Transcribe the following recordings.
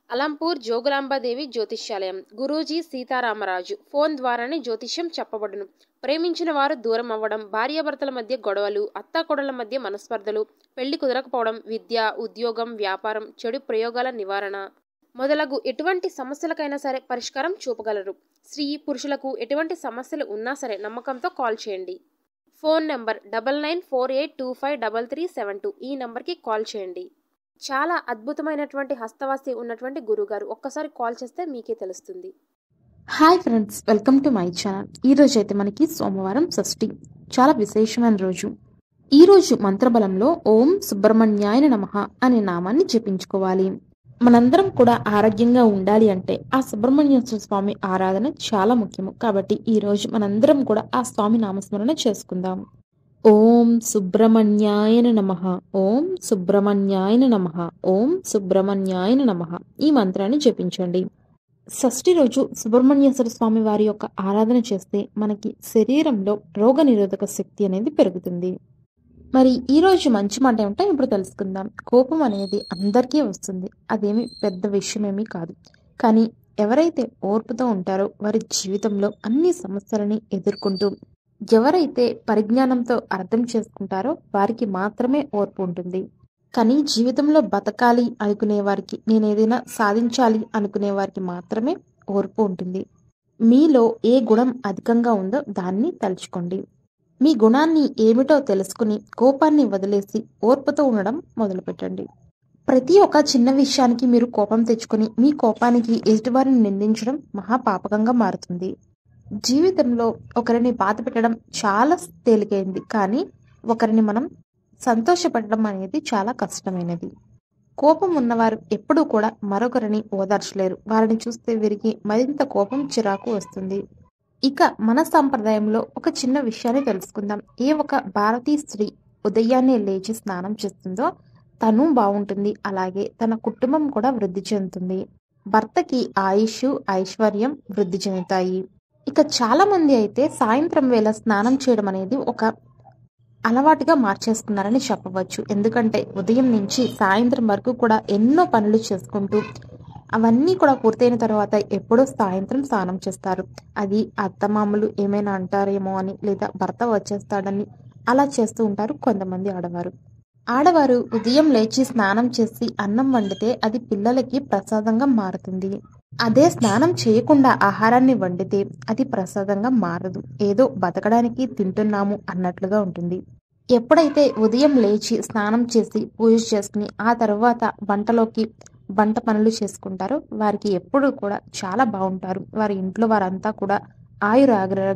అలంపూర్ జోగులాంబాదేవి జ్యోతిష్యాలయం గురూజీ సీతారామరాజు ఫోన్ ద్వారానే జ్యోతిష్యం చెప్పబడును ప్రేమించిన వారు దూరం అవ్వడం భార్యాభర్తల మధ్య గొడవలు అత్తాకోడళ్ల మధ్య మనస్పర్ధలు పెళ్లి కుదరకపోవడం విద్య ఉద్యోగం వ్యాపారం చెడు ప్రయోగాల నివారణ మొదలగు ఎటువంటి సమస్యలకైనా సరే పరిష్కారం చూపగలరు స్త్రీ పురుషులకు ఎటువంటి సమస్యలు ఉన్నా సరే నమ్మకంతో కాల్ చేయండి phone number double nine four eight two five double three seven two ఈ నంబర్కి కాల్ చేయండి చాలా అద్భుతమైనటువంటి హస్తవాసి ఉన్నటువంటి గురుగారు ఒక్కసారి కాల్ చేస్తే మీకే తెలుస్తుంది hi friends welcome to my channel ఈ రోజు అయితే మనకి సోమవారం షష్ఠి చాలా విశేషమైన రోజు ఈ రోజు మంత్రబలంలో ఓం సుబ్రహ్మణ్యాయన నమః అనే నామాన్ని జపించుకోవాలి మనందరం కూడా ఆరోగ్యంగా ఉండాలి అంటే ఆ సుబ్రహ్మణ్యేశ్వర స్వామి ఆరాధన చాలా ముఖ్యము కాబట్టి ఈ రోజు మనందరం కూడా ఆ స్వామి నామస్మరణ చేసుకుందాం ఓం సుబ్రహ్మణ్యాయన నమః ఓం సుబ్రహ్మణ్యాయన నమః ఓం సుబ్రహ్మణ్యాయన నమః ఈ మంత్రాన్ని జపించండి షష్ఠి రోజు సుబ్రహ్మణ్యేశ్వర స్వామి వారి యొక్క ఆరాధన చేస్తే మనకి శరీరంలో రోగ నిరోధక శక్తి అనేది పెరుగుతుంది మరి ఈ రోజు మంచి మాట ఏమిటో ఇప్పుడు తెలుసుకుందాం కోపం అనేది అందరికీ వస్తుంది అదేమి పెద్ద విషయమేమీ కాదు కానీ ఎవరైతే ఓర్పుతో ఉంటారో వారి జీవితంలో అన్ని సమస్యలని ఎదుర్కొంటూ ఎవరైతే పరిజ్ఞానంతో అర్థం చేసుకుంటారో వారికి మాత్రమే ఓర్పు ఉంటుంది కానీ జీవితంలో బతకాలి అనుకునే వారికి నేను ఏదైనా సాధించాలి అనుకునే వారికి మాత్రమే ఓర్పు ఉంటుంది మీలో ఏ గుణం అధికంగా ఉందో దాన్ని తలుచుకోండి మీ గుణాన్ని ఏమిటో తెలుసుకుని కోపాన్ని వదిలేసి ఓర్పుతో ఉండడం మొదలుపెట్టండి ప్రతి ఒక్క చిన్న విషయానికి మీరు కోపం తెచ్చుకొని మీ కోపానికి ఎదుటివారిని నిందించడం మహాపాపకంగా మారుతుంది జీవితంలో ఒకరిని బాధ పెట్టడం చాలా తేలికైంది కానీ ఒకరిని మనం సంతోషపెట్టడం అనేది చాలా కష్టమైనది కోపం ఉన్నవారు ఎప్పుడూ కూడా మరొకరిని ఓదార్చలేరు వారిని చూస్తే వీరికి మరింత కోపం చిరాకు వస్తుంది ఇక మన సంప్రదాయంలో ఒక చిన్న విషయాన్ని తెలుసుకుందాం ఏ ఒక భారతీయ స్త్రీ ఉదయాన్నే లేచి స్నానం చేస్తుందో తను బాగుంటుంది అలాగే తన కుటుంబం కూడా వృద్ధి చెందుతుంది భర్తకి ఆయుష్ ఐశ్వర్యం వృద్ధి చెందుతాయి ఇక చాలా మంది అయితే సాయంత్రం వేళ స్నానం చేయడం అనేది ఒక అలవాటుగా మార్చేస్తున్నారని చెప్పవచ్చు ఎందుకంటే ఉదయం నుంచి సాయంత్రం వరకు కూడా ఎన్నో పనులు చేసుకుంటూ అవన్నీ కూడా పూర్తయిన తర్వాత ఎప్పుడో సాయంత్రం స్నానం చేస్తారు అది అత్తమామలు ఏమైనా అంటారేమో అని లేదా భర్త వచ్చేస్తాడని అలా చేస్తూ ఉంటారు కొంతమంది ఆడవారు ఆడవారు ఉదయం లేచి స్నానం చేసి అన్నం వండితే అది పిల్లలకి ప్రసాదంగా మారుతుంది అదే స్నానం చేయకుండా ఆహారాన్ని వండితే అది ప్రసాదంగా మారదు ఏదో బతకడానికి తింటున్నాము అన్నట్లుగా ఉంటుంది ఎప్పుడైతే ఉదయం లేచి స్నానం చేసి పూజ చేసుకుని ఆ తర్వాత వంటలోకి వంట పనులు చేసుకుంటారో వారికి ఎప్పుడు కూడా చాలా బాగుంటారు వారి ఇంట్లో వారంతా కూడా ఆయుర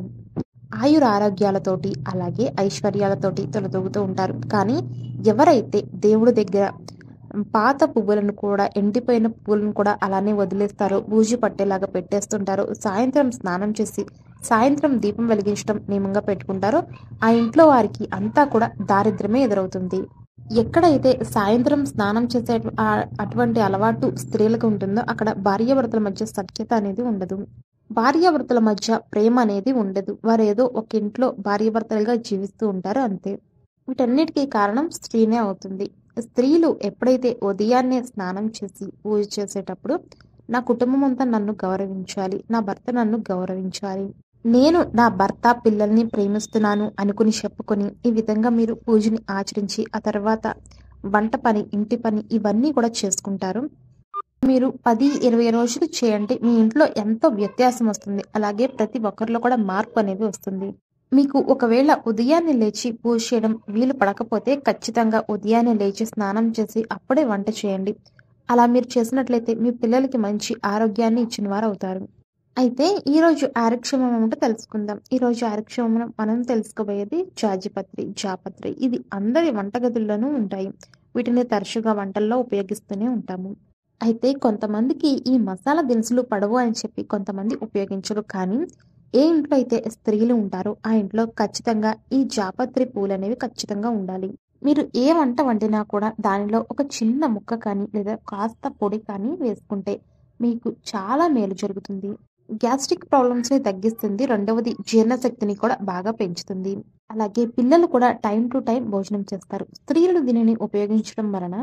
ఆయుర ఆరోగ్యాలతోటి అలాగే ఐశ్వర్యాలతోటి తొలతూగుతూ ఉంటారు కానీ ఎవరైతే దేవుడి దగ్గర పాత పువ్వులను కూడా ఎండిపోయిన పువ్వులను కూడా అలానే వదిలేస్తారో బూజు పట్టేలాగా పెట్టేస్తుంటారో సాయంత్రం స్నానం చేసి సాయంత్రం దీపం వెలిగించడం నియమంగా పెట్టుకుంటారో ఆ ఇంట్లో వారికి అంతా కూడా దారిద్ర్యమే ఎదురవుతుంది ఎక్కడైతే సాయంత్రం స్నానం చేసే అటువంటి అలవాటు స్త్రీలకు ఉంటుందో అక్కడ భార్యాభర్తల మధ్య సఖ్యత అనేది ఉండదు భార్యాభర్తల మధ్య ప్రేమ అనేది ఉండదు వారు ఏదో ఒక ఇంట్లో భార్యాభర్తలుగా జీవిస్తూ ఉంటారు అంతే వీటన్నిటికీ కారణం స్త్రీనే అవుతుంది స్త్రీలు ఎప్పుడైతే ఉదయాన్నే స్నానం చేసి పూజ చేసేటప్పుడు నా కుటుంబం అంతా నన్ను గౌరవించాలి నా భర్త నన్ను గౌరవించాలి నేను నా భర్త పిల్లల్ని ప్రేమిస్తున్నాను అనుకుని చెప్పుకొని ఈ విధంగా మీరు పూజని ఆచరించి ఆ తర్వాత వంట పని ఇంటి పని ఇవన్నీ కూడా చేసుకుంటారు మీరు పది ఇరవై రోజులు చేయండి మీ ఇంట్లో ఎంతో వ్యత్యాసం వస్తుంది అలాగే ప్రతి ఒక్కరిలో కూడా మార్పు అనేది వస్తుంది మీకు ఒకవేళ ఉదయాన్నే లేచి పూజ చేయడం వీలు పడకపోతే ఖచ్చితంగా ఉదయాన్నే లేచి స్నానం చేసి అప్పుడే వంట చేయండి అలా మీరు చేసినట్లయితే మీ పిల్లలకి మంచి ఆరోగ్యాన్ని ఇచ్చిన వారు అవుతారు అయితే ఈ రోజు ఆరక్షమం ఏమిటో తెలుసుకుందాం ఈ రోజు ఆరక్షమం మనం తెలుసుకోబోయేది జాజిపత్రి జాపత్రి ఇది అందరి వంటగదుల్లోనూ ఉంటాయి వీటిని తరచుగా వంటల్లో ఉపయోగిస్తూనే ఉంటాము అయితే కొంతమందికి ఈ మసాలా దినుసులు పడవు అని చెప్పి కొంతమంది ఉపయోగించరు కానీ ఏ ఇంట్లో అయితే స్త్రీలు ఉంటారో ఆ ఇంట్లో ఖచ్చితంగా ఈ జాపత్రి పూలు అనేవి ఖచ్చితంగా ఉండాలి మీరు ఏ వంట వండినా కూడా దానిలో ఒక చిన్న ముక్క కానీ లేదా కాస్త పొడి కానీ వేసుకుంటే మీకు చాలా మేలు జరుగుతుంది గ్యాస్ట్రిక్ ప్రాబ్లమ్స్ ని తగ్గిస్తుంది రెండవది జీర్ణశక్తిని కూడా బాగా పెంచుతుంది అలాగే పిల్లలు కూడా టైం టు టైం భోజనం చేస్తారు స్త్రీలు దీనిని ఉపయోగించడం వలన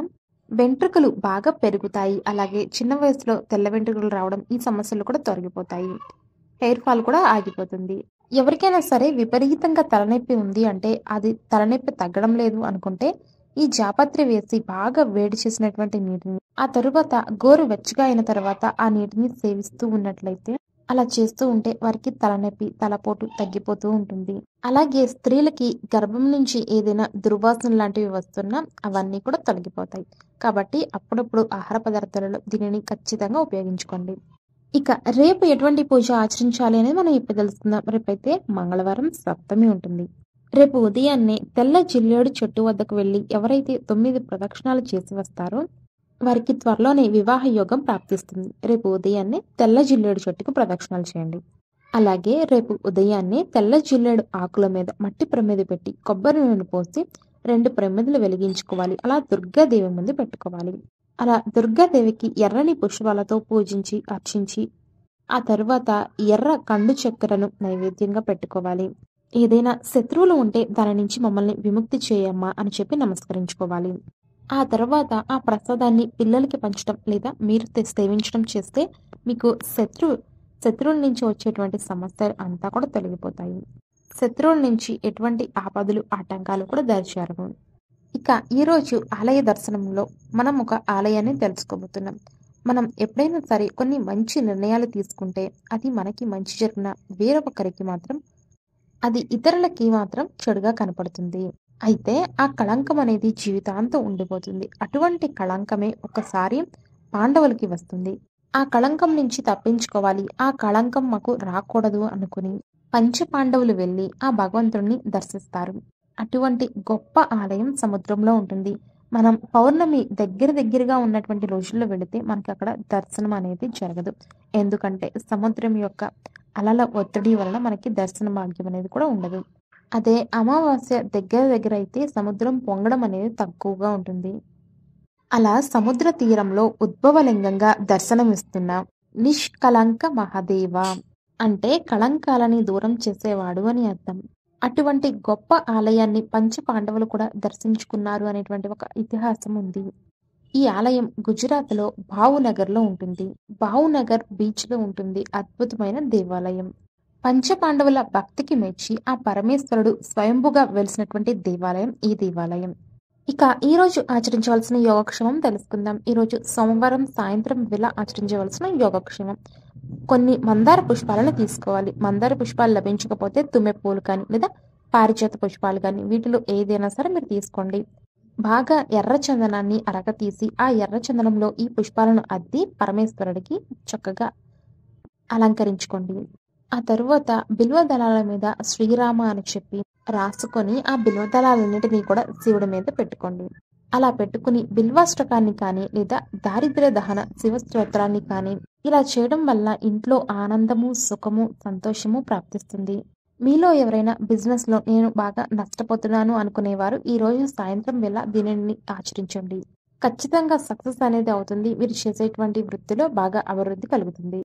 వెంట్రుకలు బాగా పెరుగుతాయి అలాగే చిన్న వయసులో తెల్ల వెంట్రుకలు రావడం ఈ సమస్యలు కూడా తొలగిపోతాయి హెయిర్ ఫాల్ కూడా ఆగిపోతుంది ఎవరికైనా సరే విపరీతంగా తలనొప్పి ఉంది అంటే అది తలనొప్పి తగ్గడం లేదు అనుకుంటే ఈ జాపత్రి వేసి బాగా వేడి చేసినటువంటి నీటిని ఆ తరువాత గోరు వెచ్చగా అయిన తర్వాత ఆ నీటిని సేవిస్తూ ఉన్నట్లయితే అలా చేస్తూ ఉంటే వారికి తలనొప్పి తలపోటు తగ్గిపోతూ ఉంటుంది అలాగే స్త్రీలకి గర్భం నుంచి ఏదైనా దుర్వాసన లాంటివి వస్తున్నా అవన్నీ కూడా తొలగిపోతాయి కాబట్టి అప్పుడప్పుడు ఆహార పదార్థాలలో దీనిని ఖచ్చితంగా ఉపయోగించుకోండి ఇక రేపు ఎటువంటి పూజ ఆచరించాలి అనేది మనం ఇప్పుడు తెలుసుకుందాం రేపైతే మంగళవారం సప్తమి ఉంటుంది రేపు ఉదయాన్నే తెల్ల జిల్లేడు చెట్టు వద్దకు వెళ్ళి ఎవరైతే తొమ్మిది ప్రదక్షిణాలు చేసి వస్తారో వారికి త్వరలోనే వివాహ యోగం ప్రాప్తిస్తుంది రేపు ఉదయాన్నే తెల్ల జిల్లేడు చెట్టుకు ప్రదక్షిణాలు చేయండి అలాగే రేపు ఉదయాన్నే తెల్ల జిల్లేడు ఆకుల మీద మట్టి ప్రమిద పెట్టి కొబ్బరి నూనె పోసి రెండు ప్రమిదలు వెలిగించుకోవాలి అలా దుర్గాదేవి ముందు పెట్టుకోవాలి అలా దుర్గాదేవికి ఎర్రని పుష్పాలతో పూజించి అర్చించి ఆ తరువాత ఎర్ర కండు చక్కెరను నైవేద్యంగా పెట్టుకోవాలి ఏదైనా శత్రువులు ఉంటే దాని నుంచి మమ్మల్ని విముక్తి చేయమ్మా అని చెప్పి నమస్కరించుకోవాలి ఆ తర్వాత ఆ ప్రసాదాన్ని పిల్లలకి పంచడం లేదా మీరు తె- సేవించడం చేస్తే మీకు శత్రు శత్రువుల నుంచి వచ్చేటువంటి సమస్యలు అంతా కూడా తొలగిపోతాయి శత్రువుల నుంచి ఎటువంటి ఆపదలు ఆటంకాలు కూడా దరిచారు ఇక ఈరోజు ఆలయ దర్శనంలో మనం ఒక ఆలయాన్ని తెలుసుకోబోతున్నాం మనం ఎప్పుడైనా సరే కొన్ని మంచి నిర్ణయాలు తీసుకుంటే అది మనకి మంచి జరిగిన వేరొకరికి మాత్రం అది ఇతరులకి మాత్రం చెడుగా కనపడుతుంది అయితే ఆ కళంకం అనేది జీవితాంతం ఉండిపోతుంది అటువంటి కళంకమే ఒకసారి పాండవులకి వస్తుంది ఆ కళంకం నుంచి తప్పించుకోవాలి ఆ కళంకం మాకు రాకూడదు అనుకుని పంచ పాండవులు వెళ్ళి ఆ భగవంతుడిని దర్శిస్తారు అటువంటి గొప్ప ఆలయం సముద్రంలో ఉంటుంది మనం పౌర్ణమి దగ్గర దగ్గరగా ఉన్నటువంటి రోజుల్లో వెళితే మనకి అక్కడ దర్శనం అనేది జరగదు ఎందుకంటే సముద్రం యొక్క అలల ఒత్తిడి వలన మనకి దర్శన భాగ్యం అనేది కూడా ఉండదు అదే అమావాస్య దగ్గర దగ్గర అయితే సముద్రం పొంగడం అనేది తక్కువగా ఉంటుంది అలా సముద్ర తీరంలో ఉద్భవలింగంగా దర్శనమిస్తున్న నిష్కలంక మహాదేవ అంటే కళంకాలని దూరం చేసేవాడు అని అర్థం అటువంటి గొప్ప ఆలయాన్ని పంచ పాండవులు కూడా దర్శించుకున్నారు అనేటువంటి ఒక ఇతిహాసం ఉంది ఈ ఆలయం గుజరాత్లో భావునగర్లో ఉంటుంది భావునగర్ బీచ్లో ఉంటుంది అద్భుతమైన దేవాలయం పంచ పాండవుల భక్తికి మెచ్చి ఆ పరమేశ్వరుడు స్వయంభుగా వెలిసినటువంటి దేవాలయం ఈ దేవాలయం ఇక ఈ రోజు ఆచరించవలసిన యోగక్షేమం తెలుసుకుందాం ఈ రోజు సోమవారం సాయంత్రం వేళ ఆచరించవలసిన యోగక్షేమం కొన్ని మందార పుష్పాలను తీసుకోవాలి మందార పుష్పాలు లభించకపోతే తుమ్మె పూలు కానీ లేదా పారిజాత పుష్పాలు కానీ వీటిలో ఏదైనా సరే మీరు తీసుకోండి బాగా ఎర్ర చందనాన్ని అరగ తీసి ఆ ఎర్ర చందనంలో ఈ పుష్పాలను అద్ది పరమేశ్వరుడికి చక్కగా అలంకరించుకోండి ఆ తరువాత బిల్వ దళాల మీద శ్రీరామ అని చెప్పి రాసుకొని ఆ బిల్వ దళాలన్నిటినీ కూడా శివుడి మీద పెట్టుకోండి అలా పెట్టుకుని బిల్వాష్టకాన్ని కానీ లేదా దారిద్ర్య దహన శివ స్తోత్రాన్ని కానీ ఇలా చేయడం వల్ల ఇంట్లో ఆనందము సుఖము సంతోషము ప్రాప్తిస్తుంది మీలో ఎవరైనా బిజినెస్ లో నేను బాగా నష్టపోతున్నాను అనుకునేవారు ఈ రోజు సాయంత్రం వేళ దీనిని ఆచరించండి ఖచ్చితంగా సక్సెస్ అనేది అవుతుంది మీరు చేసేటువంటి వృత్తిలో బాగా అభివృద్ధి కలుగుతుంది